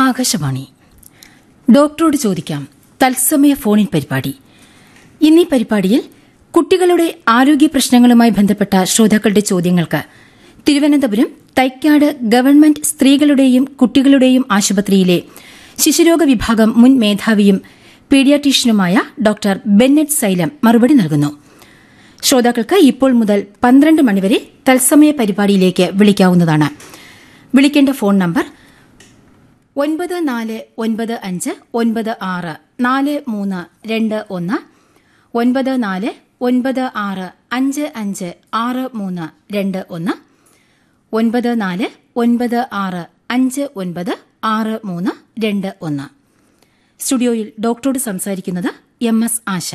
ആകാശവാണി ഡോക്ടറോട് ചോദിക്കാം തത്സമയ ഫോണിൻ പരിപാടി ഇന്നീ പരിപാടിയിൽ കുട്ടികളുടെ ആരോഗ്യ പ്രശ്നങ്ങളുമായി ബന്ധപ്പെട്ട ശ്രോതാക്കളുടെ ചോദ്യങ്ങൾക്ക് തിരുവനന്തപുരം തൈക്കാട് ഗവൺമെന്റ് സ്ത്രീകളുടെയും കുട്ടികളുടെയും ആശുപത്രിയിലെ ശിശുരോഗ വിഭാഗം മുൻ മേധാവിയും പീഡിയാട്രീഷ്യനുമായ ഡോക്ടർ ബെന്നറ്റ് സൈലം മറുപടി നൽകുന്നു ശ്രോതാക്കൾക്ക് ഇപ്പോൾ മുതൽ പന്ത്രണ്ട് മണിവരെ തത്സമയ പരിപാടിയിലേക്ക് വിളിക്കാവുന്നതാണ് വിളിക്കേണ്ട ഫോൺ നമ്പർ ഒൻപത് നാല് ഒൻപത് അഞ്ച് ഒൻപത് ആറ് നാല് മൂന്ന് രണ്ട് ഒന്ന് ഒൻപത് നാല് ഒൻപത് ആറ് അഞ്ച് അഞ്ച് ആറ് മൂന്ന് രണ്ട് ഒന്ന് ഒൻപത് നാല് ഒൻപത് ആറ് അഞ്ച് ഒൻപത് ആറ് മൂന്ന് രണ്ട് ഒന്ന് സ്റ്റുഡിയോയിൽ ഡോക്ടറോട് സംസാരിക്കുന്നത് എം എസ് ആശ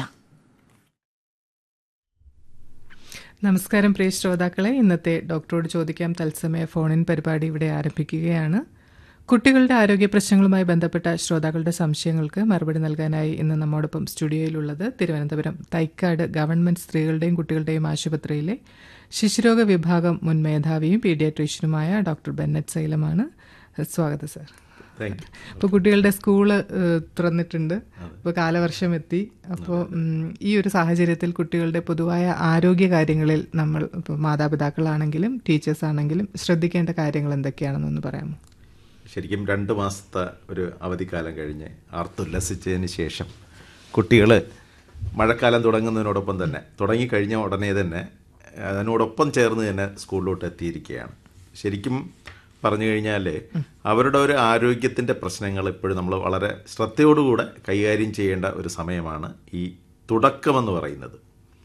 നമസ്കാരം പ്രിയ ശ്രോതാക്കളെ ഇന്നത്തെ ഡോക്ടറോട് ചോദിക്കാം തത്സമയ ഫോണിൻ പരിപാടി ഇവിടെ ആരംഭിക്കുകയാണ് കുട്ടികളുടെ ആരോഗ്യ പ്രശ്നങ്ങളുമായി ബന്ധപ്പെട്ട ശ്രോതാക്കളുടെ സംശയങ്ങൾക്ക് മറുപടി നൽകാനായി ഇന്ന് നമ്മോടൊപ്പം സ്റ്റുഡിയോയിലുള്ളത് തിരുവനന്തപുരം തൈക്കാട് ഗവൺമെന്റ് സ്ത്രീകളുടെയും കുട്ടികളുടെയും ആശുപത്രിയിലെ ശിശുരോഗ വിഭാഗം മുൻ മേധാവിയും പീഡിയാട്രീഷ്യനുമായ ഡോക്ടർ ബെന്നറ്റ് സൈലമാണ് സ്വാഗതം സർ താങ്ക് യു ഇപ്പോൾ കുട്ടികളുടെ സ്കൂള് ഏഹ്, തുറന്നിട്ടുണ്ട് ഇപ്പോൾ കാലവർഷം എത്തി അപ്പോൾ ഈ ഒരു സാഹചര്യത്തിൽ കുട്ടികളുടെ പൊതുവായ ആരോഗ്യ കാര്യങ്ങളിൽ നമ്മൾ ഇപ്പോൾ മാതാപിതാക്കളാണെങ്കിലും ടീച്ചേഴ്സ് ആണെങ്കിലും ശ്രദ്ധിക്കേണ്ട കാര്യങ്ങൾ എന്തൊക്കെയാണെന്നൊന്ന് പറയാമോ ശരിക്കും രണ്ട് മാസത്തെ ഒരു അവധിക്കാലം കഴിഞ്ഞ് ആർത്തുല്ലസിച്ചതിന് ശേഷം കുട്ടികൾ മഴക്കാലം തുടങ്ങുന്നതിനോടൊപ്പം തന്നെ തുടങ്ങിക്കഴിഞ്ഞ ഉടനെ തന്നെ അതിനോടൊപ്പം ചേർന്ന് തന്നെ സ്കൂളിലോട്ട് എത്തിയിരിക്കുകയാണ് ശരിക്കും പറഞ്ഞു കഴിഞ്ഞാൽ അവരുടെ ഒരു ആരോഗ്യത്തിൻ്റെ പ്രശ്നങ്ങൾ ഇപ്പോഴും നമ്മൾ വളരെ ശ്രദ്ധയോടുകൂടെ കൈകാര്യം ചെയ്യേണ്ട ഒരു സമയമാണ് ഈ തുടക്കമെന്ന് പറയുന്നത്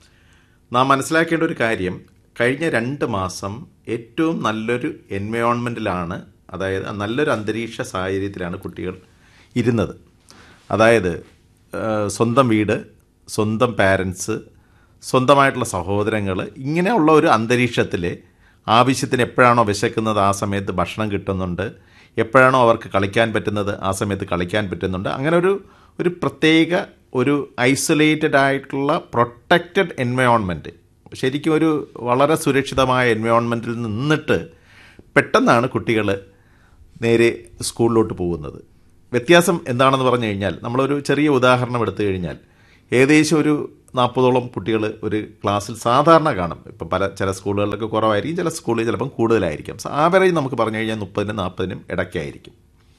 നാം മനസ്സിലാക്കേണ്ട ഒരു കാര്യം കഴിഞ്ഞ രണ്ട് മാസം ഏറ്റവും നല്ലൊരു എൻവയോൺമെൻറ്റിലാണ് അതായത് നല്ലൊരു അന്തരീക്ഷ സാഹചര്യത്തിലാണ് കുട്ടികൾ ഇരുന്നത് അതായത് ആ, സ്വന്തം വീട് സ്വന്തം പാരൻസ് സ്വന്തമായിട്ടുള്ള സഹോദരങ്ങൾ ഇങ്ങനെയുള്ള ഒരു അന്തരീക്ഷത്തിൽ ആവശ്യത്തിന് എപ്പോഴാണോ വിശക്കുന്നത് ആ സമയത്ത് ഭക്ഷണം കിട്ടുന്നുണ്ട് എപ്പോഴാണോ അവർക്ക് കളിക്കാൻ പറ്റുന്നത് ആ സമയത്ത് കളിക്കാൻ പറ്റുന്നുണ്ട് അങ്ങനെ ഒരു ഒരു പ്രത്യേക ഒരു ഐസൊലേറ്റഡ് ആയിട്ടുള്ള പ്രൊട്ടക്റ്റഡ് എൻവയോൺമെൻറ്റ് ശരിക്കും ഒരു വളരെ സുരക്ഷിതമായ എൻവയോൺമെൻറ്റിൽ നിന്നിട്ട് പെട്ടെന്നാണ് കുട്ടികൾ നേരെ സ്കൂളിലോട്ട് പോകുന്നത് വ്യത്യാസം എന്താണെന്ന് പറഞ്ഞു കഴിഞ്ഞാൽ നമ്മളൊരു ചെറിയ ഉദാഹരണം എടുത്തു കഴിഞ്ഞാൽ ഏകദേശം ഒരു നാൽപ്പതോളം കുട്ടികൾ ഒരു ക്ലാസ്സിൽ സാധാരണ കാണും ഇപ്പം പല ചില സ്കൂളുകളിലൊക്കെ കുറവായിരിക്കും ചില സ്കൂളിൽ ചിലപ്പം കൂടുതലായിരിക്കും ആവറേജ് നമുക്ക് പറഞ്ഞു കഴിഞ്ഞാൽ മുപ്പതിനും നാൽപ്പതിനും ഇടയ്ക്കായിരിക്കും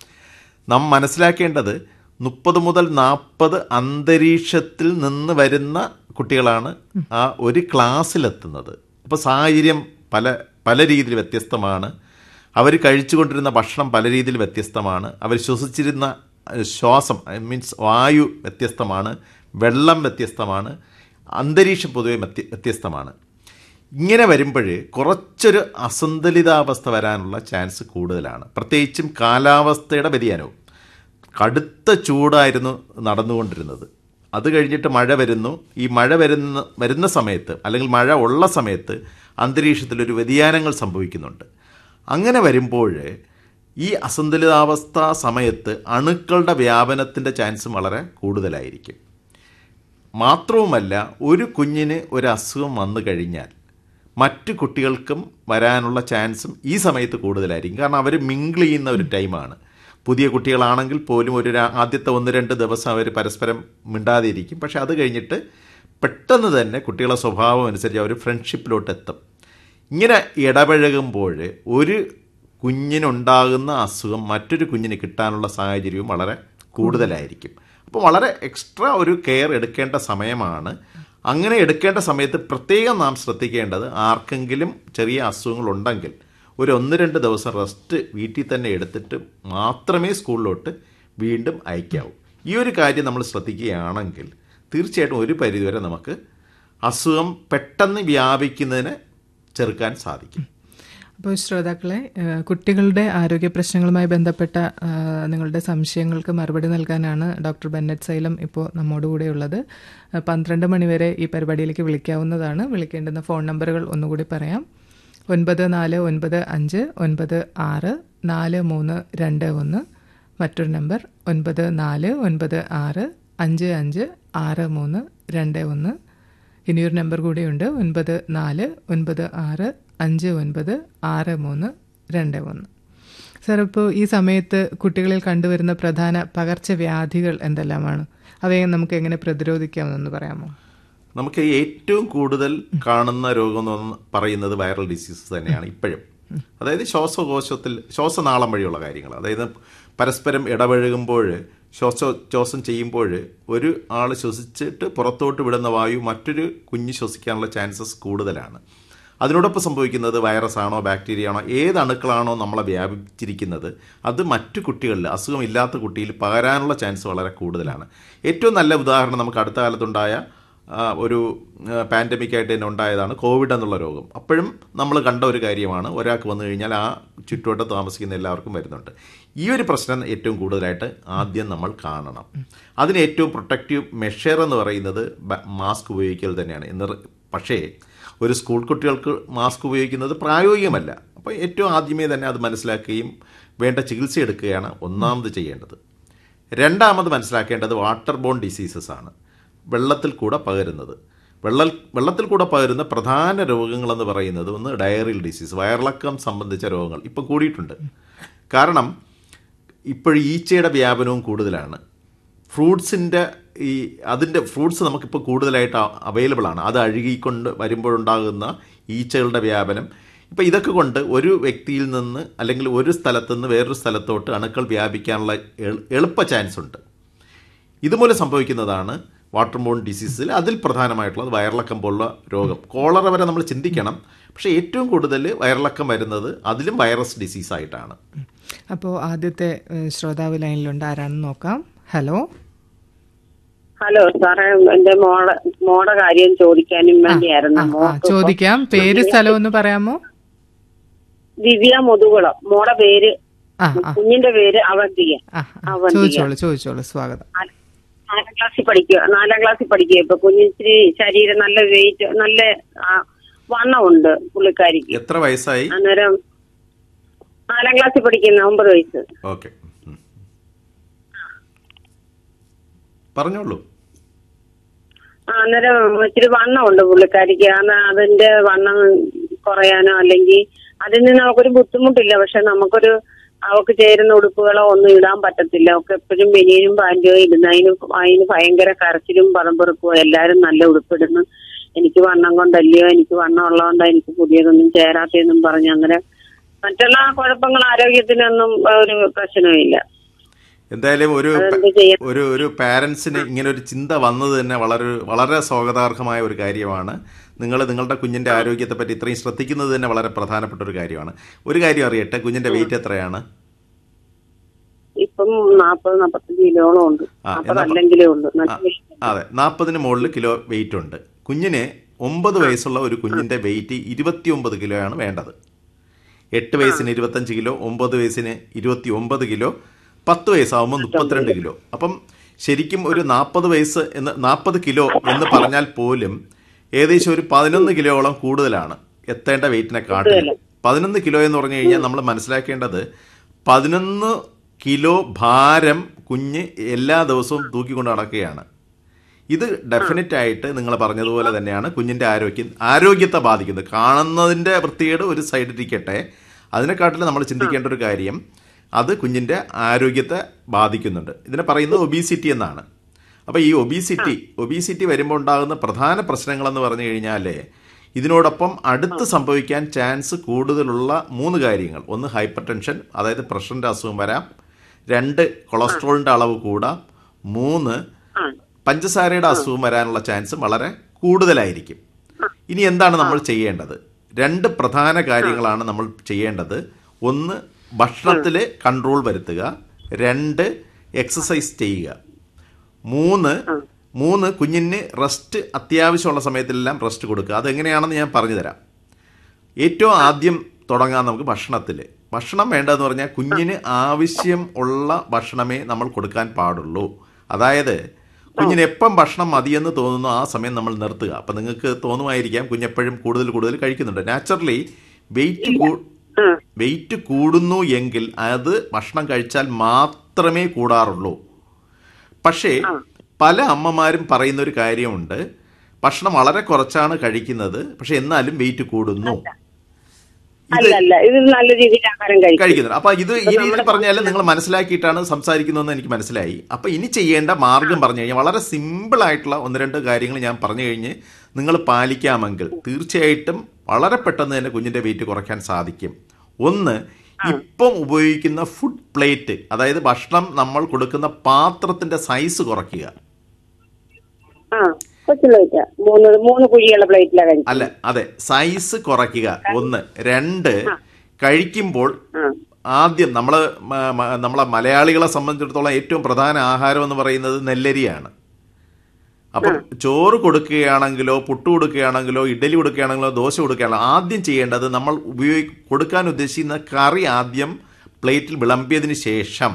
നാം മനസ്സിലാക്കേണ്ടത് മുപ്പത് മുതൽ നാൽപ്പത് അന്തരീക്ഷത്തിൽ നിന്ന് വരുന്ന കുട്ടികളാണ് ആ ഒരു ക്ലാസ്സിലെത്തുന്നത് അപ്പോൾ സാഹചര്യം പല പല രീതിയിൽ വ്യത്യസ്തമാണ് അവർ കഴിച്ചുകൊണ്ടിരുന്ന ഭക്ഷണം പല രീതിയിൽ വ്യത്യസ്തമാണ് അവർ ശ്വസിച്ചിരുന്ന അഹ്, ശ്വാസം ഐ മീൻസ് വായു വ്യത്യസ്തമാണ് വെള്ളം വ്യത്യസ്തമാണ് അന്തരീക്ഷം പൊതുവെ വ്യത്യ- വ്യത്യസ്തമാണ് ഇങ്ങനെ വരുമ്പോൾ കുറച്ചൊരു അസന്തുലിതാവസ്ഥ വരാനുള്ള ചാൻസ് കൂടുതലാണ് പ്രത്യേകിച്ചും കാലാവസ്ഥയുടെ വ്യതിയാനവും കടുത്ത ചൂടായിരുന്നു നടന്നുകൊണ്ടിരുന്നത് അത് കഴിഞ്ഞിട്ട് മഴ വരുന്നു ഈ മഴ വരുന്ന വരുന്ന സമയത്ത് അല്ലെങ്കിൽ മഴ ഉള്ള സമയത്ത് അന്തരീക്ഷത്തിലൊരു വ്യതിയാനങ്ങൾ സംഭവിക്കുന്നുണ്ട് അങ്ങനെ വരുമ്പോൾ ഈ അസന്തുലിതാവസ്ഥ സമയത്ത് അണുക്കളുടെ വ്യാപനത്തിൻ്റെ ചാൻസും വളരെ കൂടുതലായിരിക്കും മാത്രവുമല്ല ഒരു കുഞ്ഞിന് ഒരു അസുഖം വന്നു കഴിഞ്ഞാൽ മറ്റു കുട്ടികൾക്കും വരാനുള്ള ചാൻസും ഈ സമയത്ത് കൂടുതലായിരിക്കും കാരണം അവർ മിങ്കിൾ ചെയ്യുന്ന ഒരു ടൈമാണ് പുതിയ കുട്ടികളാണെങ്കിൽ പോലും ഒരു രാ- ആദ്യത്തെ ഒന്ന് രണ്ട് ദിവസം അവർ പരസ്പരം മിണ്ടാതിരിക്കും പക്ഷെ അത് കഴിഞ്ഞിട്ട് പെട്ടെന്ന് തന്നെ കുട്ടികളുടെ സ്വഭാവം അനുസരിച്ച് അവർ ഫ്രണ്ട്ഷിപ്പിലോട്ട് എത്തും ഇങ്ങനെ ഇടപഴകുമ്പോൾ ഒരു കുഞ്ഞിനുണ്ടാകുന്ന അസുഖം മറ്റൊരു കുഞ്ഞിന് കിട്ടാനുള്ള സാഹചര്യവും വളരെ കൂടുതലായിരിക്കും അപ്പോൾ വളരെ എക്സ്ട്രാ ഒരു കെയർ എടുക്കേണ്ട സമയമാണ് അങ്ങനെ എടുക്കേണ്ട സമയത്ത് പ്രത്യേകം നാം ശ്രദ്ധിക്കേണ്ടത് ആർക്കെങ്കിലും ചെറിയ അസുഖങ്ങളുണ്ടെങ്കിൽ ഒരു ഒന്ന് രണ്ട് ദിവസം റെസ്റ്റ് വീട്ടിൽ തന്നെ എടുത്തിട്ട് മാത്രമേ സ്കൂളിലോട്ട് വീണ്ടും അയക്കാവൂ ഈ ഒരു കാര്യം നമ്മൾ ശ്രദ്ധിക്കുകയാണെങ്കിൽ തീർച്ചയായിട്ടും ഒരു പരിധിവരെ നമുക്ക് അസുഖം പെട്ടെന്ന് വ്യാപിക്കുന്നതിന് ചെറുക്കാൻ സാധിക്കും അപ്പോൾ ശ്രോതാക്കളെ ഏഹ്, കുട്ടികളുടെ ആരോഗ്യ പ്രശ്നങ്ങളുമായി ബന്ധപ്പെട്ട ഏഹ്, നിങ്ങളുടെ സംശയങ്ങൾക്ക് മറുപടി നൽകാനാണ് ഡോക്ടർ ബെന്നറ്റ് സൈലം ഇപ്പോൾ നമ്മോടുകൂടെ ഉള്ളത് ഏഹ്, പന്ത്രണ്ട് മണിവരെ ഈ പരിപാടിയിലേക്ക് വിളിക്കാവുന്നതാണ് വിളിക്കേണ്ടുന്ന ഫോൺ നമ്പറുകൾ ഒന്നുകൂടി പറയാം ഒൻപത് നാല് ഒൻപത് അഞ്ച് ഒൻപത് ആറ് നാല് മൂന്ന് രണ്ട് ഒന്ന് മറ്റൊരു നമ്പർ ഒൻപത് നാല് ഒൻപത് ആറ് അഞ്ച് അഞ്ച് ആറ് മൂന്ന് രണ്ട് ഒന്ന് ഇനിയൊരു നമ്പർ കൂടിയുണ്ട് ഒൻപത് നാല് ഒൻപത് ആറ് അഞ്ച് ഒൻപത് ആറ് മൂന്ന് രണ്ട് ഒന്ന് സാർ ഇപ്പോൾ ഈ സമയത്ത് കുട്ടികളിൽ കണ്ടുവരുന്ന പ്രധാന പകർച്ചവ്യാധികൾ എന്തെല്ലാമാണ് അവയെ നമുക്ക് എങ്ങനെ പ്രതിരോധിക്കാമെന്നൊന്ന് പറയാമോ നമുക്ക് ഏറ്റവും കൂടുതൽ കാണുന്ന രോഗം എന്ന് പറയുന്നത് വൈറൽ ഡിസീസ് തന്നെയാണ് ഇപ്പോഴും അതായത് ശ്വാസകോശത്തിൽ ശ്വാസനാളം വഴിയുള്ള കാര്യങ്ങൾ അതായത് പരസ്പരം ഇടപഴകുമ്പോൾ ശ്വാസോച്ഛ്വാസം ചെയ്യുമ്പോൾ ഒരു ആൾ ശ്വസിച്ചിട്ട് പുറത്തോട്ട് വിടുന്ന വായു മറ്റൊരു കുഞ്ഞ് ശ്വസിക്കാനുള്ള ചാൻസസ് കൂടുതലാണ് അതിനോടൊപ്പം സംഭവിക്കുന്നത് വൈറസ് ആണോ ബാക്ടീരിയ ആണോ ഏത് അണുക്കളാണോ നമ്മളെ വ്യാപിച്ചിരിക്കുന്നത് അത് മറ്റു കുട്ടികളിൽ അസുഖമില്ലാത്ത കുട്ടിയിൽ പകരാനുള്ള ചാൻസ് വളരെ കൂടുതലാണ് ഏറ്റവും നല്ല ഉദാഹരണം നമുക്ക് അടുത്ത കാലത്തുണ്ടായ ആ, ഒരു പാൻഡമിക് ആയിട്ട് തന്നെ ഉണ്ടായതാണ് കോവിഡ് എന്നുള്ള രോഗം അപ്പോഴും നമ്മൾ കണ്ട ഒരു കാര്യമാണ് ഒരാൾക്ക് വന്നു കഴിഞ്ഞാൽ ആ ചുറ്റുവട്ടത്ത് താമസിക്കുന്ന എല്ലാവർക്കും വരുന്നുണ്ട് ഈ ഒരു പ്രശ്നം ഏറ്റവും കൂടുതലായിട്ട് ആദ്യം നമ്മൾ കാണണം അതിന് ഏറ്റവും പ്രൊട്ടക്റ്റീവ് മെഷർ എന്ന് പറയുന്നത് ബ- മാസ്ക് ഉപയോഗിക്കൽ തന്നെയാണ് എന്ന് പക്ഷേ ഒരു സ്കൂൾ കുട്ടികൾക്ക് മാസ്ക് ഉപയോഗിക്കുന്നത് പ്രായോഗികമല്ല അപ്പോൾ ഏറ്റവും ആദ്യമേ തന്നെ അത് മനസ്സിലാക്കുകയും വേണ്ട ചികിത്സ എടുക്കുകയാണ് ഒന്നാമത് ചെയ്യേണ്ടത് രണ്ടാമത് മനസ്സിലാക്കേണ്ടത് വാട്ടർ ബോൺ ഡിസീസസ് ആണ് വെള്ളത്തിൽ കൂടെ പകരുന്നത് വെള്ള വെള്ളത്തിൽ കൂടെ പകരുന്ന പ്രധാന രോഗങ്ങളെന്ന് പറയുന്നത് ഒന്ന് ഡയറിയൽ ഡിസീസ് വയറിളക്കം സംബന്ധിച്ച രോഗങ്ങൾ ഇപ്പം കൂടിയിട്ടുണ്ട് കാരണം ഇപ്പോഴും ഈച്ചയുടെ വ്യാപനവും കൂടുതലാണ് ഫ്രൂട്ട്സിൻ്റെ ഈ അതിൻ്റെ ഫ്രൂട്ട്സ് നമുക്കിപ്പോൾ കൂടുതലായിട്ട് അവൈലബിൾ ആണ് അത് അഴുകിക്കൊണ്ട് വരുമ്പോഴുണ്ടാകുന്ന ഈച്ചകളുടെ വ്യാപനം ഇപ്പം ഇതൊക്കെ കൊണ്ട് ഒരു വ്യക്തിയിൽ നിന്ന് അല്ലെങ്കിൽ ഒരു സ്ഥലത്ത് നിന്ന് വേറൊരു സ്ഥലത്തോട്ട് അണുക്കൾ വ്യാപിക്കാനുള്ള എളു- എളുപ്പ ചാൻസ് ഉണ്ട് ഇതുമൂലം സംഭവിക്കുന്നതാണ് വാട്ടർ ബോൺ ഡിസീസിൽ അതിൽ പ്രധാനമായിട്ടുള്ളത് വയറിളക്കം പോലുള്ള രോഗം കോളറ വരെ നമ്മൾ ചിന്തിക്കണം പക്ഷേ ഏറ്റവും കൂടുതൽ വയറിളക്കം വരുന്നത് അതിലും വൈറസ് ഡിസീസായിട്ടാണ് അപ്പോൾ ആദ്യത്തെ ഏഹ്, ശ്രോതാവ് ലൈനിലുണ്ട് ആരാണെന്ന് നോക്കാം ഹലോ ഹലോ സാറേ എന്റെ മോളെ മോടെ കാര്യം ചോദിക്കാനും വേണ്ടിയായിരുന്നു ആ, ആ, മോൾക്ക് ചോദിക്കാം പേര് സ്ഥലം ഒന്ന് പറയാമോ ദിവ്യ മുതുകുളം മോടെ പേര് ആ ആ കുഞ്ഞിന്റെ പേര് അവന്തിക ആ ആ, അവന്തിക ചോദിച്ചോളൂ ചോദിച്ചോളൂ സ്വാഗതം നാല്- നാലാം ക്ലാസ്സിൽ പഠിക്കുക നാലാം ക്ലാസ്സിൽ പഠിക്കുക ഇപ്പൊ കുഞ്ഞിച്ചിരി ശരീരം നല്ല വെയിറ്റ് നല്ല ആ, വണ്ണമുണ്ട് പുള്ളിക്കാരിക്ക് എത്ര വയസ്സായി അന്നേരം നാലാം ക്ലാസ്സിൽ പഠിക്കുന്ന ഒമ്പത് വയസ്സ് ഓക്കെ പറഞ്ഞോളൂ ആ, അന്നേരം ഇച്ചിരി വണ്ണമുണ്ട് പുള്ളിക്കാരിക്ക് അന്ന് അതിന്റെ വണ്ണം കുറയാനോ അല്ലെങ്കിൽ അതിൽ നിന്ന് നമുക്കൊരു ബുദ്ധിമുട്ടില്ല പക്ഷെ നമുക്കൊരു അവക്ക് ചേരുന്ന ഉടുപ്പുകളോ ഒന്നും ഇടാൻ പറ്റത്തില്ല ഒക്കെ എപ്പോഴും ബനിയനും പാൻറ്റോ ഇടുന്ന അതിന് അതിന് ഭയങ്കര കരച്ചിലും പറമ്പെറുപ്പും എല്ലാരും നല്ല ഉടുപ്പിടുന്നു എനിക്ക് വണ്ണം കൊണ്ടല്ലയോ എനിക്ക് വണ്ണം ഉള്ളതുകൊണ്ടാ എനിക്ക് പുതിയതൊന്നും ചേരാത്തെന്നും പറഞ്ഞ് അങ്ങനെ മറ്റുള്ള കുഴപ്പങ്ങൾ ആരോഗ്യത്തിനൊന്നും ഒരു പ്രശ്നമില്ല എന്തായാലും ഒരു അതെന്ത് ചെയ്യാൻ ഒരു ഒരു പാരൻസിന് ഇങ്ങനെ ഒരു ചിന്ത വന്നത് തന്നെ വളരെ വളരെ സ്വാഗതാർഹമായ ഒരു കാര്യമാണ് നിങ്ങൾ നിങ്ങളുടെ കുഞ്ഞിന്റെ ആരോഗ്യത്തെ പറ്റി ഇത്രയും ശ്രദ്ധിക്കുന്നത് തന്നെ വളരെ പ്രധാനപ്പെട്ട ഒരു കാര്യമാണ് ഒരു കാര്യം അറിയട്ടെ കുഞ്ഞിന്റെ വെയിറ്റ് എത്രയാണ് ഇപ്പം നാപ്പത് നാപ്പത്തഞ്ച് കിലോളം ഉണ്ട് ആ, നാപ്പത് എന്നാ- അല്ലെങ്കിലേ ഉള്ളൂ നല്ല ആ, അതെ നാൽപ്പതിന് മുകളിൽ കിലോ വെയിറ്റ് ഉണ്ട് കുഞ്ഞിന് ഒമ്പത് വയസ്സുള്ള ഒരു കുഞ്ഞിന്റെ വെയിറ്റ് ഇരുപത്തിയൊമ്പത് കിലോയാണ് വേണ്ടത് എട്ട് വയസ്സിന് ഇരുപത്തഞ്ച് കിലോ ഒമ്പത് വയസ്സിന് ഇരുപത്തി ഒമ്പത് കിലോ പത്ത് വയസ്സാവുമ്പോൾ മുപ്പത്തിരണ്ട് കിലോ അപ്പം ശരിക്കും ഒരു നാൽപ്പത് വയസ്സ് എന്ന് നാൽപ്പത് കിലോ എന്ന് പറഞ്ഞാൽ പോലും ഏകദേശം ഒരു പതിനൊന്ന് കിലോയോളം കൂടുതലാണ് എത്തേണ്ട വെയിറ്റിനെ കാട്ടിലും പതിനൊന്ന് കിലോ എന്ന് പറഞ്ഞു കഴിഞ്ഞാൽ നമ്മൾ മനസ്സിലാക്കേണ്ടത് പതിനൊന്ന് കിലോ ഭാരം കുഞ്ഞ് എല്ലാ ദിവസവും തൂക്കിക്കൊണ്ട് നടക്കുകയാണ് ഇത് ഡെഫിനറ്റ് ആയിട്ട് നിങ്ങൾ പറഞ്ഞതുപോലെ തന്നെയാണ് കുഞ്ഞിന്റെ ആരോഗ്യം ആരോഗ്യത്തെ ബാധിക്കുന്നത് കാണുന്നതിന്റെ വൃത്തികേട് ഒരു സൈഡിലിരിക്കട്ടെ അതിനെക്കാട്ടിലും നമ്മൾ ചിന്തിക്കേണ്ട ഒരു കാര്യം അത് കുഞ്ഞിന്റെ ആരോഗ്യത്തെ ബാധിക്കുന്നുണ്ട് ഇതിനെ പറയുന്നത് ഒബീസിറ്റി എന്നാണ് അപ്പോൾ ഈ ഒബീസിറ്റി ഒബീസിറ്റി വരുമ്പോൾ ഉണ്ടാകുന്ന പ്രധാന പ്രശ്നങ്ങളെന്ന് പറഞ്ഞു കഴിഞ്ഞാൽ ഇതിനോടൊപ്പം അടുത്ത് സംഭവിക്കാൻ ചാൻസ് കൂടുതലുള്ള മൂന്ന് കാര്യങ്ങൾ ഒന്ന് ഹൈപ്പർ ടെൻഷൻ അതായത് പ്രഷറിന്റെ അസുഖം വരാം രണ്ട് കൊളസ്ട്രോളിന്റെ അളവ് കൂടാം മൂന്ന് ആ പഞ്ചസാരയുടെ അസുഖം വരാനുള്ള ചാൻസ് വളരെ കൂടുതലായിരിക്കും ഇനി എന്താണ് നമ്മൾ ചെയ്യേണ്ടത് രണ്ട് പ്രധാന കാര്യങ്ങളാണ് നമ്മൾ ചെയ്യേണ്ടത് ഒന്ന് ഭക്ഷണത്തിൽ കൺട്രോൾ വരുത്തുക രണ്ട് എക്സസൈസ് ചെയ്യുക മൂന്ന് മൂന്ന് കുഞ്ഞിന് റെസ്റ്റ് അത്യാവശ്യമുള്ള സമയത്തെല്ലാം റെസ്റ്റ് കൊടുക്കുക അതെങ്ങനെയാണെന്ന് ഞാൻ പറഞ്ഞു തരാം ഏറ്റവും ആദ്യം തുടങ്ങാൻ നമുക്ക് ഭക്ഷണത്തിൽ ഭക്ഷണം വേണ്ടതെന്ന് പറഞ്ഞാൽ കുഞ്ഞിന് ആവശ്യം ഉള്ള ഭക്ഷണമേ നമ്മൾ കൊടുക്കാൻ പാടുള്ളൂ അതായത് കുഞ്ഞിന് എപ്പം ഭക്ഷണം മതിയെന്ന് തോന്നുന്നു ആ സമയം നമ്മൾ നിർത്തുക അപ്പം നിങ്ങൾക്ക് തോന്നുമായിരിക്കാം കുഞ്ഞെപ്പോഴും കൂടുതൽ കൂടുതൽ കഴിക്കുന്നുണ്ട് നാച്ചുറലി വെയിറ്റ് ആ വെയിറ്റ് കൂടുന്നു എങ്കിൽ അത് ഭക്ഷണം കഴിച്ചാൽ മാത്രമേ കൂടാറുള്ളൂ പക്ഷേ പല അമ്മമാരും പറയുന്ന ഒരു കാര്യമുണ്ട് ഭക്ഷണം വളരെ കുറച്ചാണ് കഴിക്കുന്നത് പക്ഷെ എന്നാലും വെയിറ്റ് കൂടുന്നു അല്ല അല്ല ഇത് നല്ല രീതിയിൽ ആഹാരം കഴിക്കും കഴിക്കുന്നുണ്ട് അപ്പൊ ഇത് ഈ രീതിയിൽ പറഞ്ഞാലും നിങ്ങൾ മനസ്സിലാക്കിയിട്ടാണ് സംസാരിക്കുന്നതെന്ന് എനിക്ക് മനസ്സിലായി അപ്പൊ ഇനി ചെയ്യേണ്ട മാർഗം പറഞ്ഞു കഴിഞ്ഞാൽ വളരെ സിമ്പിൾ ആയിട്ടുള്ള ഒന്ന് രണ്ട് കാര്യങ്ങൾ ഞാൻ പറഞ്ഞു കഴിഞ്ഞ് നിങ്ങൾ പാലിക്കാമെങ്കിൽ തീർച്ചയായിട്ടും വളരെ പെട്ടെന്ന് തന്നെ കുഞ്ഞിന്റെ വെയിറ്റ് കുറയ്ക്കാൻ സാധിക്കും ഒന്ന് ഇപ്പം ഉപയോഗിക്കുന്ന ഫുഡ് പ്ലേറ്റ് അതായത് ഭക്ഷണം നമ്മൾ കൊടുക്കുന്ന പാത്രത്തിന്റെ സൈസ് കുറയ്ക്കുക ആ കൊച്ചു പ്ലേറ്റ് മൂന്ന് മൂന്ന് കുഴിയുള്ള പ്ലേറ്റിലാണ് കഴിക്കും അല്ല അതെ സൈസ് കുറയ്ക്കുക ഒന്ന് രണ്ട് കഴിക്കുമ്പോൾ ആ ആദ്യം നമ്മൾ നമ്മളെ മലയാളികളെ സംബന്ധിച്ചിടത്തോളം ഏറ്റവും പ്രധാന ആഹാരം എന്ന് പറയുന്നത് നെല്ലരിയാണ് അപ്പം ചോറ് കൊടുക്കുകയാണെങ്കിലോ പുട്ട് കൊടുക്കുകയാണെങ്കിലോ ഇഡലി കൊടുക്കുകയാണെങ്കിലോ ദോശ കൊടുക്കുകയാണെങ്കിലോ ആദ്യം ചെയ്യേണ്ടത് നമ്മൾ ഉപയോഗി കൊടുക്കാൻ ഉദ്ദേശിക്കുന്ന കറി ആദ്യം പ്ലേറ്റിൽ വിളമ്പിയതിന് ശേഷം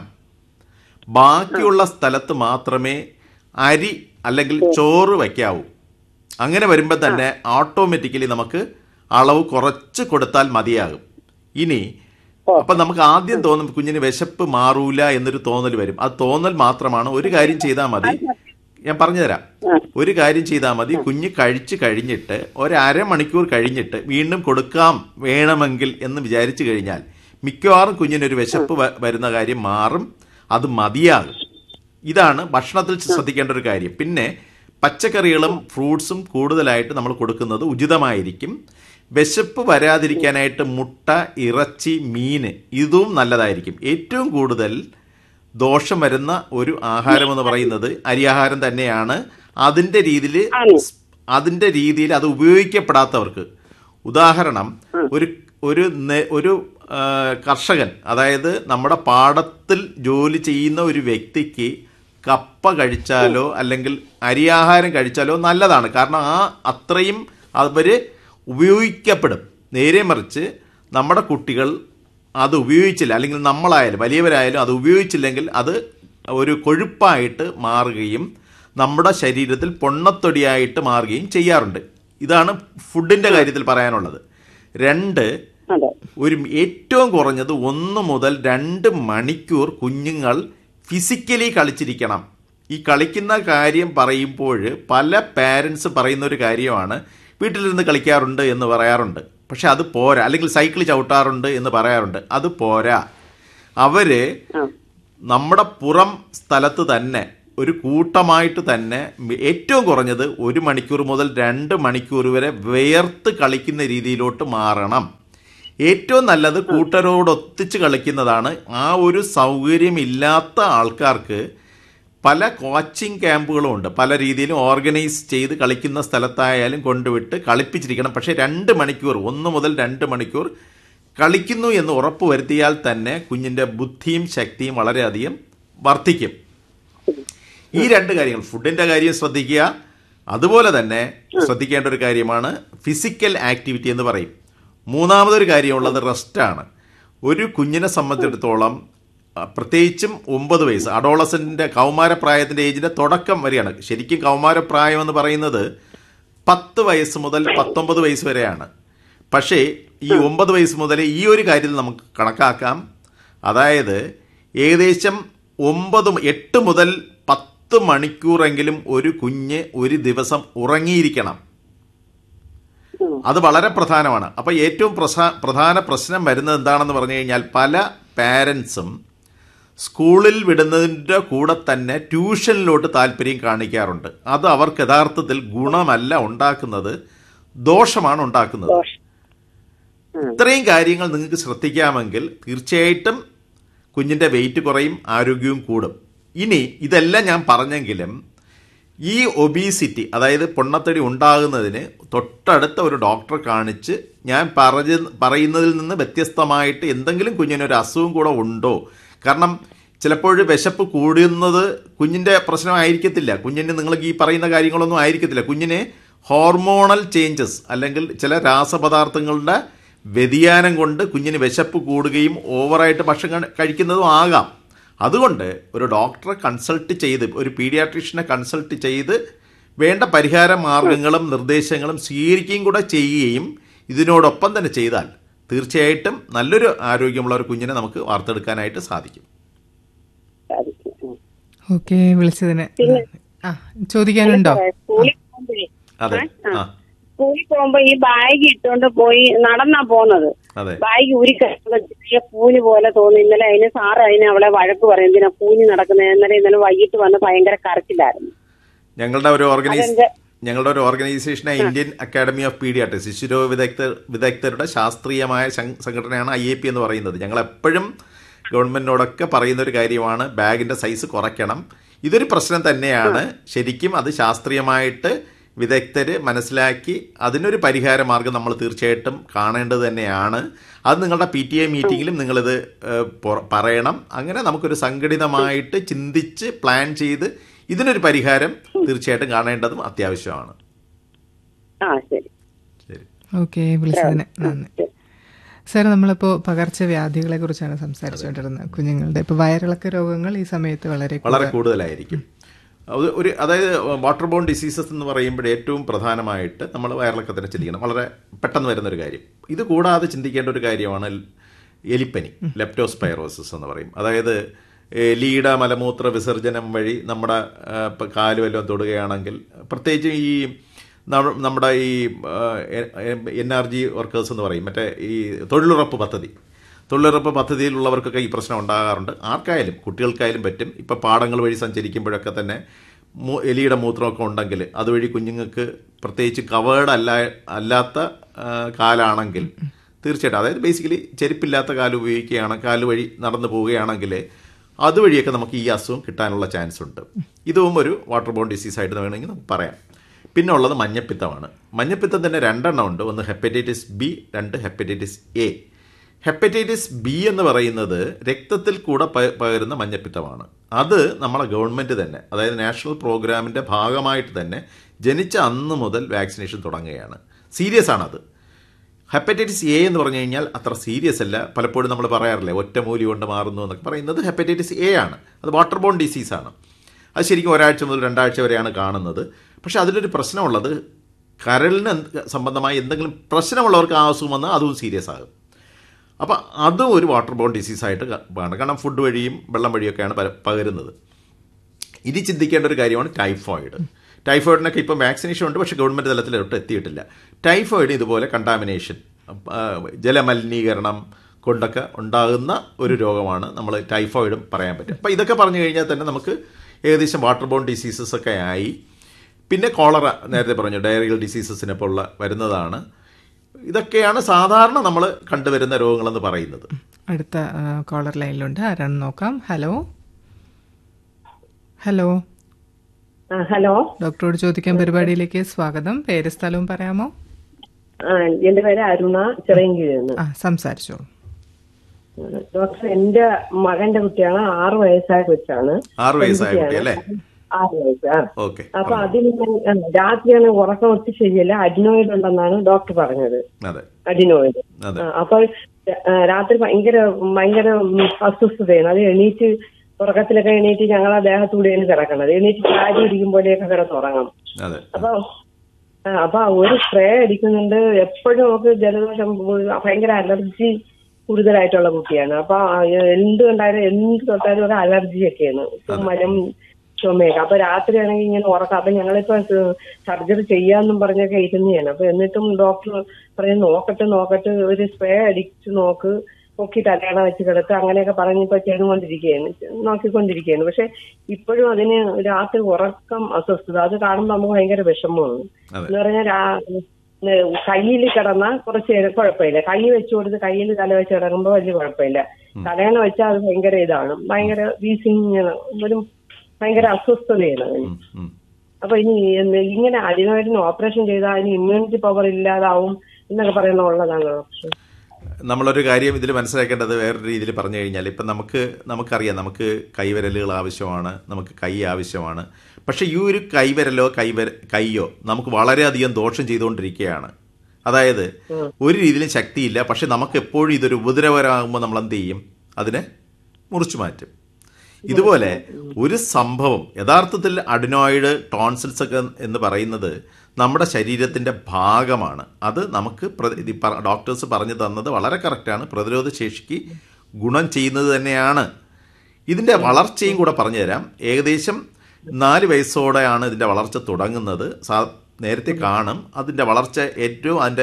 ബാക്കിയുള്ള സ്ഥലത്ത് മാത്രമേ അരി അല്ലെങ്കിൽ ചോറ് വയ്ക്കാവൂ അങ്ങനെ വരുമ്പോൾ തന്നെ ഓട്ടോമാറ്റിക്കലി നമുക്ക് അളവ് കുറച്ച് കൊടുത്താൽ മതിയാകും ഇനി അപ്പൊ നമുക്ക് ആദ്യം തോന്നും കുഞ്ഞിന് വിശപ്പ് മാറൂല എന്നൊരു തോന്നൽ വരും അത് തോന്നൽ മാത്രമാണ് ഒരു കാര്യം ചെയ്താൽ മതി ഞാൻ പറഞ്ഞുതരാം ഒരു കാര്യം ചെയ്താൽ മതി കുഞ്ഞ് കഴിച്ചു കഴിഞ്ഞിട്ട് ഒരു അരമണിക്കൂർ കഴിഞ്ഞിട്ട് വീണ്ടും കൊടുക്കാം വേണമെങ്കിൽ എന്ന് വിചാരിച്ചു കഴിഞ്ഞാൽ മിക്കവാറും കുഞ്ഞിനൊരു വിശപ്പ് വ- വരുന്ന കാര്യം മാറും അത് മതിയാകും ഇതാണ് ഭക്ഷണത്തിൽ ശ്രദ്ധിക്കേണ്ട ഒരു കാര്യം പിന്നെ പച്ചക്കറികളും ഫ്രൂട്ട്സും കൂടുതലായിട്ട് നമ്മൾ കൊടുക്കുന്നത് ഉചിതമായിരിക്കും വിശപ്പ് വരാതിരിക്കാനായിട്ട് മുട്ട ഇറച്ചി മീന് ഇതും നല്ലതായിരിക്കും ഏറ്റവും കൂടുതൽ ദോഷം വരുന്ന ഒരു ആഹാരം എന്ന് പറയുന്നത് അരിയാഹാരം തന്നെയാണ് അതിന്റെ രീതിയിൽ ആണ്. അതിന്റെ രീതിയിൽ അത് ഉപയോഗിക്കപ്പെടാത്തവർക്ക് ഉദാഹരണം ഒരു ഒരു നെ- ഒരു ആ, കർഷകൻ അതായത് നമ്മുടെ പാടത്തിൽ ജോലി ചെയ്യുന്ന ഒരു വ്യക്തിക്ക് കപ്പ കഴിച്ചാലോ അല്ലെങ്കിൽ അരിയാഹാരം കഴിച്ചാലോ നല്ലതാണ് കാരണം ആ അത്രയും അവര് ഉപയോഗിക്കപ്പെടും നേരെ മറിച്ച് നമ്മുടെ കുട്ടികൾ അത് ഉപയോഗിച്ചില്ല അല്ലെങ്കിൽ നമ്മളായാലും വലിയവരായാലും അത് ഉപയോഗിച്ചില്ലെങ്കിൽ അത് ഒരു കൊഴുപ്പായിട്ട് മാറുകയും നമ്മുടെ ശരീരത്തിൽ പൊണ്ണത്തൊടിയായിട്ട് മാറുകയും ചെയ്യാറുണ്ട് ഇതാണ് ഫുഡിന്റെ കാര്യത്തിൽ പറയാനുള്ളത് രണ്ട് അതെ ഒരു ഏറ്റവും കുറഞ്ഞത് ഒന്ന് മുതൽ രണ്ട് മണിക്കൂർ കുഞ്ഞുങ്ങൾ ഫിസിക്കലി കളിച്ചിരിക്കണം ഈ കളിക്കുന്ന കാര്യം പറയുമ്പോൾ പല പാരൻസ് പറയുന്ന ഒരു കാര്യമാണ് വീട്ടിലിരുന്ന് കളിക്കാറുണ്ട് എന്ന് പറയാറുണ്ട് പക്ഷെ അത് പോരാ അല്ലെങ്കിൽ സൈക്കിൾ ചവിട്ടാറുണ്ട് എന്ന് പറയാറുണ്ട് അത് പോരാ അവര് നമ്മുടെ പുറം സ്ഥലത്ത് തന്നെ ഒരു കൂട്ടമായിട്ട് തന്നെ ഏറ്റവും കുറഞ്ഞത് ഒരു മണിക്കൂർ മുതൽ രണ്ട് മണിക്കൂർ വരെ വേർത്ത് കളിക്കുന്ന രീതിയിലോട്ട് മാറണം ഏറ്റവും നല്ലത് കൂട്ടരോടൊത്തിച്ച് കളിക്കുന്നതാണ് ആ ഒരു സൗകര്യമില്ലാത്ത ആൾക്കാർക്ക് പല കോച്ചിങ് ക്യാമ്പുകളും ഉണ്ട് പല രീതിയിലും ഓർഗനൈസ് ചെയ്ത് കളിക്കുന്ന സ്ഥലത്തായാലും കൊണ്ടുവിട്ട് കളിപ്പിച്ചിരിക്കണം പക്ഷേ രണ്ട് മണിക്കൂർ ഒന്ന് മുതൽ രണ്ട് മണിക്കൂർ കളിക്കുന്നു എന്ന് ഉറപ്പ് വരുത്തിയാൽ തന്നെ കുഞ്ഞിന്റെ ബുദ്ധിയും ശക്തിയും വളരെയധികം വർദ്ധിക്കും ഈ രണ്ട് കാര്യങ്ങൾ ഫുഡിന്റെ കാര്യം ശ്രദ്ധിക്കുക അതുപോലെ തന്നെ ശ്രദ്ധിക്കേണ്ട ഒരു കാര്യമാണ് ഫിസിക്കൽ ആക്ടിവിറ്റി എന്ന് പറയും മൂന്നാമതൊരു കാര്യമുള്ളത് റെസ്റ്റാണ് ഒരു കുഞ്ഞിനെ സംബന്ധിച്ചിടത്തോളം ആ, പ്രത്യേകിച്ചും ഒമ്പത് വയസ്സ് അഡോളസന്റിന്റെ കൗമാരപ്രായത്തിന്റെ ഏജിന്റെ തുടക്കം വരെയാണ് ശരിക്കും കൗമാരപ്രായം എന്ന് പറയുന്നത് പത്ത് വയസ്സ് മുതൽ പത്തൊമ്പത് വയസ്സ് വരെയാണ് പക്ഷേ ഈ ഒമ്പത് വയസ്സ് മുതൽ ഈ ഒരു കാര്യത്തിൽ നമുക്ക് കണക്കാക്കാം അതായത് ഏകദേശം ഒമ്പത് മ- എട്ട് മുതൽ പത്ത് മണിക്കൂറെങ്കിലും ഒരു കുഞ്ഞ് ഒരു ദിവസം ഉറങ്ങിയിരിക്കണം അത് വളരെ പ്രധാനമാണ് അപ്പൊ ഏറ്റവും പ്രസ- പ്രധാന പ്രശ്നം വരുന്നത് എന്താണെന്ന് പറഞ്ഞു കഴിഞ്ഞാൽ പല പാരൻസും സ്കൂളിൽ വിടുന്നതിൻ്റെ കൂടെ തന്നെ ട്യൂഷനിലോട്ട് താല്പര്യം കാണിക്കാറുണ്ട് അത് അവർക്ക് യഥാർത്ഥത്തിൽ ഗുണമല്ല ഉണ്ടാക്കുന്നത് ദോഷമാണ് ഉണ്ടാക്കുന്നത് ദോഷം ഇത്രയും കാര്യങ്ങൾ നിങ്ങൾക്ക് ശ്രദ്ധിക്കാമെങ്കിൽ തീർച്ചയായിട്ടും കുഞ്ഞിൻ്റെ വെയിറ്റ് കുറയും ആരോഗ്യവും കൂടും ഇനി ഇതെല്ലാം ഞാൻ പറഞ്ഞെങ്കിലും ഈ ഒബീസിറ്റി അതായത് പൊണ്ണത്തടി ഉണ്ടാകുന്നതിന് തൊട്ടടുത്ത ഒരു ഡോക്ടറെ കാണിച്ച് ഞാൻ പറഞ്ഞ പറയുന്നതിൽ നിന്ന് വ്യത്യസ്തമായിട്ട് എന്തെങ്കിലും കുഞ്ഞിനൊരു അസുഖം കൂടെ ഉണ്ടോ കാരണം ചിലപ്പോൾ വിശപ്പ് കൂടുന്നത് കുഞ്ഞിൻ്റെ പ്രശ്നമായിരിക്കത്തില്ല കുഞ്ഞിന് നിങ്ങൾ ഈ പറയുന്ന കാര്യങ്ങളൊന്നും ആയിരിക്കത്തില്ല കുഞ്ഞിന് ഹോർമോണൽ ചേഞ്ചസ് അല്ലെങ്കിൽ ചില രാസപദാർത്ഥങ്ങളുടെ വ്യതിയാനം കൊണ്ട് കുഞ്ഞിന് വിശപ്പ് കൂടുകയും ഓവറായിട്ട് ഭക്ഷണം കഴിക്കുന്നതും ആകാം അതുകൊണ്ട് ഒരു ഡോക്ടറെ കൺസൾട്ട് ചെയ്ത് ഒരു പീഡിയാട്രീഷ്യനെ കൺസൾട്ട് ചെയ്ത് വേണ്ട പരിഹാര മാർഗങ്ങളും നിർദ്ദേശങ്ങളും സ്വീകരിക്കുകയും കൂടെ ചെയ്യുകയും ഇതിനോടൊപ്പം തന്നെ ചെയ്താൽ തീർച്ചയായിട്ടും നല്ലൊരു ആരോഗ്യമുള്ള ഒരു കുഞ്ഞിനെ നമുക്ക് വാർത്തെടുക്കാനായിട്ട് സാധിക്കും സാധിക്കും ഉം. ഓക്കെ വിളിച്ചതിന് ആ ചോദിക്കാനുണ്ടോ സ്കൂളിൽ പോകുമ്പോഴേ അതെ ആ സ്കൂളിൽ പോകുമ്പോ ഈ ബാഗ് ഇട്ടുകൊണ്ട് പോയി നടന്നാ പോന്നത് അതെ ബാഗ് ഊരി കഴിയുമ്പോ ചെറിയ കൂന് പോലെ തോന്നി ഇന്നലെ അതിന് സാറ് അതിന് അവളെ വഴക്ക് പറയും എന്തിനാ കൂനി നടക്കുന്നത് ഇന്നലെ ഇന്നലെ വൈകിട്ട് വന്ന് ഭയങ്കര കരച്ചിലായിരുന്നു ഞങ്ങളുടെ ഒരു ഓർഗനൈസ് അതെന്റെ- ഞങ്ങളുടെ ഒരു ഓർഗനൈസേഷനായ ഇന്ത്യൻ അക്കാഡമി ഓഫ് പീഡിയാട്രിക്സ് ശിശുരോഗ വിദഗ്ധർ വിദഗ്ധരുടെ ശാസ്ത്രീയമായ സം- സംഘടനയാണ് ഐ എ പി എന്ന് പറയുന്നത് ഞങ്ങൾ എപ്പോഴും ഗവൺമെന്റിനോടൊക്കെ പറയുന്ന ഒരു കാര്യമാണ് ബാഗിന്റെ സൈസ് കുറയ്ക്കണം ഇതൊരു പ്രശ്നം തന്നെയാണ് ശരിക്കും അത് ശാസ്ത്രീയമായിട്ട് വിദഗ്ധര് മനസ്സിലാക്കി അതിനൊരു പരിഹാര മാർഗം നമ്മൾ തീർച്ചയായിട്ടും കാണേണ്ടത് തന്നെയാണ് അത് നിങ്ങളുടെ പി ടി ഐ മീറ്റിങ്ങിലും നിങ്ങളിത് ഏഹ്, പൊറ- പറയണം അങ്ങനെ നമുക്കൊരു സംഘടിതമായിട്ട് ചിന്തിച്ച് പ്ലാൻ ചെയ്ത് ഇതിനൊരു പരിഹാരം തീർച്ചയായിട്ടും കാണേണ്ടതും അത്യാവശ്യമാണ് ആ ശരി ശരി ഓക്കെ വിളിച്ചതിന് നന്ദി സാർ നമ്മളിപ്പോൾ പകർച്ചവ്യാധികളെ കുറിച്ചാണ് സംസാരിച്ചുകൊണ്ടിരുന്നത് കുഞ്ഞുങ്ങളുടെ ഇപ്പോൾ വയറിളക്ക രോഗങ്ങൾ ഈ സമയത്ത് വളരെ വളരെ കൂടുതലായിരിക്കും അത് ഒരു അതായത് വാട്ടർ ബോൺ ഡിസീസസ് എന്ന് പറയുമ്പോൾ ഏറ്റവും പ്രധാനമായിട്ട് നമ്മൾ വയറിളക്കത്തിനെ ചിന്തിക്കണം വളരെ പെട്ടെന്ന് വരുന്നൊരു കാര്യം ഇത് കൂടാതെ ചിന്തിക്കേണ്ട ഒരു കാര്യമാണ് എലിപ്പനി ലെപ്റ്റോസ്പൈറോസിസ് എന്ന് പറയും അതായത് എലിയുടെ മലമൂത്ര വിസർജനം വഴി നമ്മുടെ ആ, ഇപ്പം കാല് വല്ലതും തൊടുകയാണെങ്കിൽ പ്രത്യേകിച്ച് ഈ നമ്മ- നമ്മുടെ ഈ എൻ ആർ ജി വർക്കേഴ്സ് എന്ന് പറയും മറ്റേ ഈ തൊഴിലുറപ്പ് പദ്ധതി തൊഴിലുറപ്പ് പദ്ധതിയിലുള്ളവർക്കൊക്കെ ഈ പ്രശ്നം ഉണ്ടാകാറുണ്ട് ആർക്കായാലും കുട്ടികൾക്കായാലും പറ്റും ഇപ്പം പാടങ്ങൾ വഴി സഞ്ചരിക്കുമ്പോഴൊക്കെ തന്നെ മൂ- എലിയുടെ മൂത്രമൊക്കെ ഉണ്ടെങ്കിൽ അതുവഴി കുഞ്ഞുങ്ങൾക്ക് പ്രത്യേകിച്ച് കവേർഡ് അല്ല അല്ലാത്ത ആ, കാലാണെങ്കിൽ തീർച്ചയായിട്ടും അതായത് ബേസിക്കലി ചെരുപ്പില്ലാത്ത കാല് ഉപയോഗിക്കുകയാണ് കാല് വഴി നടന്നു പോവുകയാണെങ്കിൽ അതുവഴിയൊക്കെ നമുക്ക് ഈ അസുഖം കിട്ടാനുള്ള ചാൻസ് ഉണ്ട് ഇതും ഒരു വാട്ടർ ബോൺ ഡിസീസ് ആയിട്ട് വേണമെങ്കിൽ നമുക്ക് പറയാം പിന്നെ ഉള്ളത് മഞ്ഞപ്പിത്തമാണ് മഞ്ഞപ്പിത്തം തന്നെ രണ്ടെണ്ണം ഉണ്ട് ഒന്ന് ഹെപ്പറ്റൈറ്റിസ് ബി രണ്ട് ഹെപ്പറ്റൈറ്റിസ് എ ഹെപ്പറ്റൈറ്റിസ് ബി എന്ന് പറയുന്നത് രക്തത്തിൽ കൂടെ പ- പകരുന്ന മഞ്ഞപ്പിത്തമാണ് അത് നമ്മളെ ഗവൺമെൻറ് തന്നെ അതായത് നാഷണൽ പ്രോഗ്രാമിൻ്റെ ഭാഗമായിട്ട് തന്നെ ജനിച്ച അന്ന് മുതൽ വാക്സിനേഷൻ തുടങ്ങുകയാണ് സീരിയസ് ആണത് ഹെപ്പറ്റൈറ്റിസ് എ എന്ന് പറഞ്ഞു കഴിഞ്ഞാൽ അത്ര സീരിയസ് അല്ല പലപ്പോഴും നമ്മൾ പറയാറില്ലേ ഒറ്റമൂലി കൊണ്ട് മാറുന്നു എന്നൊക്കെ പറയുന്നത് ഹെപ്പറ്റൈറ്റിസ് എ ആണ് അത് വാട്ടർ ബോൺ ഡിസീസാണ് അത് ശരിക്കും ഒരാഴ്ച മുതൽ രണ്ടാഴ്ച വരെയാണ് കാണുന്നത് പക്ഷേ അതിലൊരു പ്രശ്നമുള്ളത് കരളിന് എന്ത് സംബന്ധമായി എന്തെങ്കിലും പ്രശ്നമുള്ളവർക്ക് ആ അസുഖം വന്നാൽ അതും സീരിയസ് ആകും അപ്പോൾ അതും ഒരു വാട്ടർ ബോൺ ഡിസീസായിട്ട് കാണും കാരണം ഫുഡ് വഴിയും വെള്ളം വഴിയൊക്കെയാണ് പല- പകരുന്നത് ഇനി ചിന്തിക്കേണ്ട ഒരു കാര്യമാണ് ടൈഫോയിഡ് ടൈഫോയിഡിനൊക്കെ ഇപ്പം വാക്സിനേഷൻ ഉണ്ട് പക്ഷേ ഗവൺമെൻറ് തലത്തിലോട്ട് എത്തിയിട്ടില്ല ടൈഫോയിഡ് ഇതുപോലെ കണ്ടാമിനേഷൻ ജലമലിനീകരണം കൊണ്ടൊക്കെ ഉണ്ടാകുന്ന ഒരു രോഗമാണ് നമ്മൾ ടൈഫോയിഡും പറയാൻ പറ്റും അപ്പോൾ ഇതൊക്കെ പറഞ്ഞു കഴിഞ്ഞാൽ തന്നെ നമുക്ക് ഏകദേശം വാട്ടർ ബോൺ ഡിസീസസ് ഒക്കെ ആയി പിന്നെ കോളറ നേരത്തെ പറഞ്ഞു ഡയറിയൽ ഡിസീസസിനെ പോലുള്ള വരുന്നതാണ് ഇതൊക്കെയാണ് സാധാരണ നമ്മൾ കണ്ടുവരുന്ന രോഗങ്ങളെന്ന് പറയുന്നത് അടുത്ത കോളർ ലൈനിലുണ്ട് ആരാണെന്ന് നോക്കാം ഹലോ ഹലോ ആ, ഹലോ ഡോക്ടറോട് ചോദിക്കാൻ പരിപാടിയിലേക്ക് സ്വാഗതം പേര് സ്ഥലവും പറയാമോ ആ, എന്റെ പേര് അരുണ ചിറയൻകീഴിൽ നിന്ന് ആ സംസാരിച്ചോളൂ ഡോക്ടർ എന്റെ മകന്റെ കുട്ടിയാണ് ആറു വയസ്സായ കൊച്ചാണ് ആറ് വയസ്സായ കുട്ടി അല്ലേ ആറ് വയസ്സ് ആ ഓക്കെ അപ്പൊ അതിന് ഞാൻ ആ, രാത്രിയാണ് ഉറക്കം ഒത്തി ശരിയല്ല അഡിനോയിഡ് ഉണ്ടെന്നാണ് ഡോക്ടർ പറഞ്ഞത് അതെ അഡിനോയിഡ് അതെ ആ, അപ്പൊ ആ, രാത്രി ഭയങ്കര ഭയങ്കര ഉം, അസ്വസ്ഥതയാണ് അത് എണീറ്റ് ഉറക്കത്തിലൊക്കെ എണീറ്റ് ഞങ്ങളെ ദേഹത്തൂടെയാണ് കിടക്കണത് എണീറ്റ് ചാരി ഇരിക്കുമ്പോഴേക്ക് കിടന്നുറങ്ങും അതെ അപ്പൊ ആ, അപ്പൊ ഒരു സ്പ്രേ അടിക്കുന്നുണ്ട് എപ്പോഴും നമുക്ക് ജലദോഷം ഉം, ഭയങ്കര അലർജി കൂടുതലായിട്ടുള്ള കുട്ടിയാണ് അപ്പൊ ആ, എന്ത് കണ്ടാലും എന്ത് തൊട്ടാലും ഒക്കെ അലർജി ഒക്കെയാണ് മരം ചുമയൊക്കെ അപ്പൊ രാത്രിയാണെങ്കിൽ ഇങ്ങനെ ഉറക്കം അപ്പൊ ഞങ്ങളിപ്പോ സർജറി ചെയ്യാന്നും പറഞ്ഞൊക്കെ ഇരുന്നതാണ് അപ്പൊ എന്നിട്ടും ഡോക്ടർ പറഞ്ഞു നോക്കട്ടെ നോക്കട്ടെ ഒരു സ്പ്രേ അടിച്ചു നോക്ക് നോക്കി തലയണ വെച്ച് കിടത്ത് അങ്ങനെയൊക്കെ പറഞ്ഞിപ്പോ ചെയ്തുകൊണ്ടിരിക്കുകയാണ് നോക്കിക്കൊണ്ടിരിക്കുകയാണ് പക്ഷെ ഇപ്പോഴും അതിന് രാത്രി ഉറക്കം അസ്വസ്ഥത അത് കാണുമ്പോൾ നമുക്ക് ഭയങ്കര വിഷമമാണ് അതെ. എന്ന് പറഞ്ഞാൽ കയ്യിൽ കിടന്ന കുറച്ച് നേരം കുഴപ്പമില്ല കൈ വെച്ചു കൊടുത്ത് കയ്യിൽ തല വെച്ച് കിടക്കുമ്പോൾ വലിയ കുഴപ്പമില്ല തലയണ വെച്ചാൽ അത് ഭയങ്കര ഇതാണ് ഭയങ്കര വീസിങ് ഒരു ഭയങ്കര അസ്വസ്ഥതയാണ് അതിന് ഉം, ഉം. അപ്പൊ ഇനി എന്ന് ഇങ്ങനെ അതിനായിട്ട് ഓപ്പറേഷൻ ചെയ്താൽ അതിന് ഇമ്മ്യൂണിറ്റി പവർ ഇല്ലാതാവും എന്നൊക്കെ പറയുന്ന ഉള്ളതാണ് ഓപ്ഷൻ നമ്മളൊരു കാര്യം ഇതിൽ മനസ്സിലാക്കേണ്ടത് വേറൊരു രീതിയിൽ പറഞ്ഞു കഴിഞ്ഞാൽ ഇപ്പം നമുക്ക് നമുക്കറിയാം നമുക്ക് കൈവിരലുകൾ ആവശ്യമാണ് നമുക്ക് കൈ ആവശ്യമാണ് പക്ഷേ ഈ ഒരു കൈവിരലോ കൈവര കൈയോ നമുക്ക് വളരെയധികം ദോഷം ചെയ്തുകൊണ്ടിരിക്കുകയാണ് അതായത് ഒരു രീതിയിലും ശക്തിയില്ല പക്ഷെ നമുക്ക് എപ്പോഴും ഇതൊരു ഉപദ്രവകരമാകുമ്പോൾ നമ്മൾ എന്ത് ചെയ്യും അതിനെ മുറിച്ചു മാറ്റും ഇതുപോലെ ഒരു സംഭവം യഥാർത്ഥത്തിൽ അഡിനോയിഡ് ടോൺസിൽസ് ഒക്കെ എന്ന് പറയുന്നത് നമ്മുടെ ശരീരത്തിൻ്റെ ഭാഗമാണ് അത് നമുക്ക് പ്ര- ഇത് പറ- ഡോക്ടേഴ്സ് പറഞ്ഞു തന്നത് വളരെ കറക്റ്റാണ് പ്രതിരോധ ശേഷിക്ക് ഗുണം ചെയ്യുന്നത് തന്നെയാണ് ഇതിൻ്റെ വളർച്ചയും കൂടെ പറഞ്ഞു തരാം ഏകദേശം നാല് വയസ്സോടെയാണ് ഇതിൻ്റെ വളർച്ച തുടങ്ങുന്നത് സാ നേരത്തെ കാണും അതിൻ്റെ വളർച്ച ഏറ്റവും അതിൻ്റെ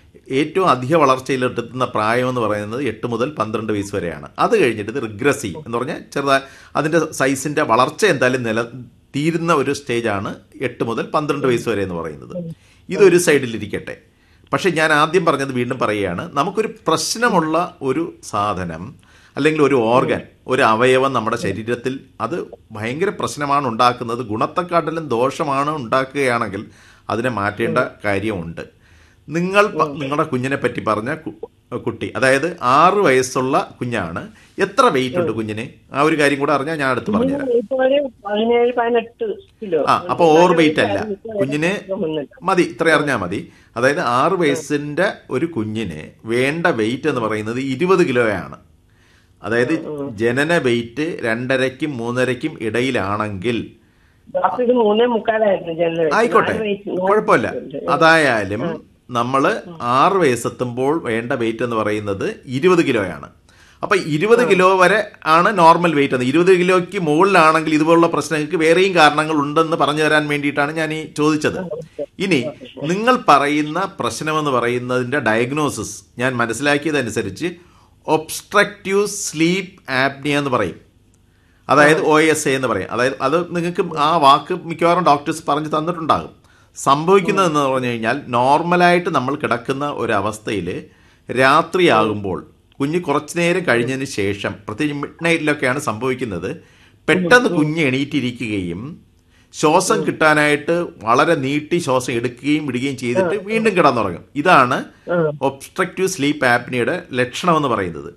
ഏറ്റവും അധിക വളർച്ചയിലെത്തുന്ന പ്രായം എന്ന് പറയുന്നത് എട്ട് മുതൽ പന്ത്രണ്ട് വയസ്സ് വരെയാണ് അത് കഴിഞ്ഞിട്ട് ഇത് റിഗ്രസീവ് എന്ന് പറഞ്ഞാൽ ചെറുതായി അതിൻ്റെ സൈസിൻ്റെ വളർച്ച എന്തായാലും നില തീരുന്ന ഒരു സ്റ്റേജാണ് എട്ട് മുതൽ പന്ത്രണ്ട് വയസ്സ് വരെ എന്ന് പറയുന്നത് ഇതൊരു സൈഡിലിരിക്കട്ടെ പക്ഷേ ഞാൻ ആദ്യം പറഞ്ഞത് വീണ്ടും പറയുകയാണ് നമുക്കൊരു പ്രശ്നമുള്ള ഒരു സാധനം അല്ലെങ്കിൽ ഒരു ഓർഗൻ ഒരു അവയവം നമ്മുടെ ശരീരത്തിൽ അത് ഭയങ്കര പ്രശ്നമാണ് ഉണ്ടാക്കുന്നത് ഗുണത്തെക്കാട്ടിലും ദോഷമാണ് ഉണ്ടാക്കുകയാണെങ്കിൽ അതിനെ മാറ്റേണ്ട കാര്യമുണ്ട് നിങ്ങൾ പ- നിങ്ങളുടെ കുഞ്ഞിനെ പറ്റി പറഞ്ഞ കു- കുട്ടി അതായത് ആറ് വയസ്സുള്ള കുഞ്ഞാണ് എത്ര വെയിറ്റ് ഉണ്ട് കുഞ്ഞിന് ആ ഒരു കാര്യം കൂടെ അറിഞ്ഞാൽ ഞാൻ അടുത്ത് പറഞ്ഞുതരാം ഇപ്പൊ ഒരു പതിനേഴ് പതിനെട്ട് കിലോ ആ അപ്പോൾ ഓവർ വെയിറ്റ് അല്ല കുഞ്ഞിന് മുന്നിട്ട്. മതി ഇത്ര അറിഞ്ഞാൽ മതി അതായത് ആറ് വയസ്സിന്റെ ഒരു കുഞ്ഞിന് വേണ്ട വെയിറ്റ് എന്ന് പറയുന്നത് ഇരുപത് കിലോയാണ് അതായത് ജനന വെയിറ്റ് രണ്ടരയ്ക്കും മൂന്നരയ്ക്കും ഇടയിലാണെങ്കിൽ അപ്പൊ ഇത് മൂന്നേ മുക്കാലായിരുന്നു ജനറൽ ആയിക്കോട്ടെ കുഴപ്പമില്ല അതായാലും നമ്മൾ ആറ് വയസ്സെത്തുമ്പോൾ വേണ്ട വെയിറ്റ് എന്ന് പറയുന്നത് ഇരുപത് കിലോയാണ് അപ്പൊ ഇരുപത് കിലോ വരെ ആണ് നോർമൽ വെയിറ്റ് എന്ന് ഇരുപത് കിലോയ്ക്ക് മുകളിലാണെങ്കിൽ ഇതുപോലുള്ള പ്രശ്നങ്ങൾക്ക് വേറെയും കാരണങ്ങൾ ഉണ്ടെന്ന് പറഞ്ഞു തരാൻ വേണ്ടിയിട്ടാണ് ഞാൻ ഈ ചോദിച്ചത് ഇനി നിങ്ങൾ പറയുന്ന പ്രശ്നമെന്ന് പറയുന്നതിന്റെ ഡയഗ്നോസിസ് ഞാൻ മനസ്സിലാക്കിയതനുസരിച്ച് ഒബ്സ്ട്രക്റ്റീവ് സ്ലീപ്പ് ആപ്നിയ എന്ന് പറയും അതായത് ഒ എസ് എ എന്ന് പറയും അതായത് അത് നിങ്ങൾക്ക് ആ വാക്ക് മിക്കവാറും ഡോക്ടേഴ്സ് പറഞ്ഞു തന്നിട്ടുണ്ടാകും സംഭവിക്കുന്നത് എന്ന് പറഞ്ഞു കഴിഞ്ഞാൽ നോർമലായിട്ട് നമ്മൾ കിടക്കുന്ന ഒരവസ്ഥയിൽ രാത്രിയാകുമ്പോൾ കുഞ്ഞ് കുറച്ചു നേരം കഴിഞ്ഞതിന് ശേഷം പ്രത്യേകിച്ച് മിഡ് നൈറ്റിലൊക്കെയാണ് സംഭവിക്കുന്നത് പെട്ടെന്ന് കുഞ്ഞ് എണീറ്റിരിക്കുകയും ശ്വാസം കിട്ടാനായിട്ട് വളരെ നീട്ടി ശ്വാസം എടുക്കുകയും വിടുകയും ചെയ്തിട്ട് വീണ്ടും കിടന്നുറങ്ങും ഇതാണ് ഒബ്സ്ട്രക്റ്റീവ് സ്ലീപ്പ് ആപ്നിയുടെ ലക്ഷണം എന്ന് പറയുന്നത്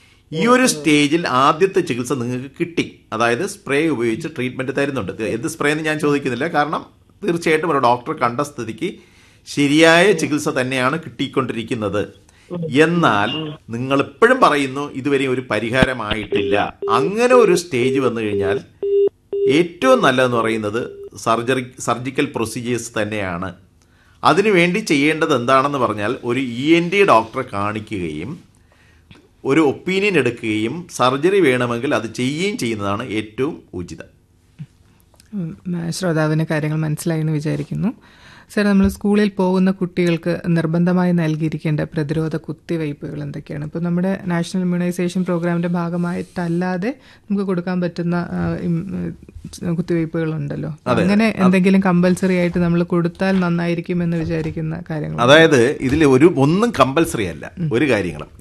ഈ ഒരു സ്റ്റേജിൽ ആദ്യത്തെ ചികിത്സ നിങ്ങൾക്ക് കിട്ടി അതായത് സ്പ്രേ ഉപയോഗിച്ച് ട്രീറ്റ്മെന്റ് തരുന്നുണ്ട് ഇത് എന്ത് സ്പ്രേ എന്ന് ഞാൻ ചോദിക്കുന്നില്ല കാരണം തീർച്ചയായിട്ടും ഒരു ഡോക്ടർ കണ്ട സ്ഥിതിക്ക് ശരിയായ ചികിത്സ തന്നെയാണ് കിട്ടിക്കൊണ്ടിരിക്കുന്നത് എന്നാൽ നിങ്ങൾ ഇപ്പോഴും പറയുന്നു ഇതുവരെ ഒരു പരിഹാരമായിട്ടില്ല അങ്ങനെ ഒരു സ്റ്റേജ് വന്നു കഴിഞ്ഞാൽ ഏറ്റവും നല്ലതെന്ന് പറയുന്നത് സർജറി സർജിക്കൽ പ്രൊസീജിയേഴ്സ് തന്നെയാണ് അതിനുവേണ്ടി ചെയ്യേണ്ടത് എന്താണെന്ന് പറഞ്ഞാൽ ഒരു ഇ എൻ ഡി ഡോക്ടറെ കാണിക്കുകയും ഒരു ഒപ്പീനിയൻ എടുക്കുകയും സർജറി വേണമെങ്കിൽ അത് ചെയ്യുകയും ചെയ്യുന്നതാണ് ഏറ്റവും ഉചിതം ഉം, ശ്രോതാവിന് കാര്യങ്ങൾ മനസ്സിലായി എന്ന് വിചാരിക്കുന്നു സാർ നമ്മൾ സ്കൂളിൽ പോകുന്ന കുട്ടികൾക്ക് നിർബന്ധമായി നൽകിയിരിക്കേണ്ട പ്രതിരോധ കുത്തിവയ്പ്പുകൾ എന്തൊക്കെയാണ് ഇപ്പോൾ നമ്മുടെ നാഷണൽ ഇമ്മ്യൂണൈസേഷൻ പ്രോഗ്രാമിന്റെ ഭാഗമായിട്ടല്ലാതെ നമുക്ക് കൊടുക്കാൻ പറ്റുന്ന ആ, ഇം, ഏഹ്, കുത്തിവയ്പ്പുകളുണ്ടല്ലോ അങ്ങനെ എന്തെങ്കിലും കമ്പൽസറി ആയിട്ട് നമ്മൾ കൊടുത്താൽ നന്നായിരിക്കും എന്ന് വിചാരിക്കുന്ന കാര്യങ്ങൾ അതായത് ഇതിൽ ഒരു ഒന്നും കമ്പൽസറി അല്ല ഒരു കാര്യങ്ങളും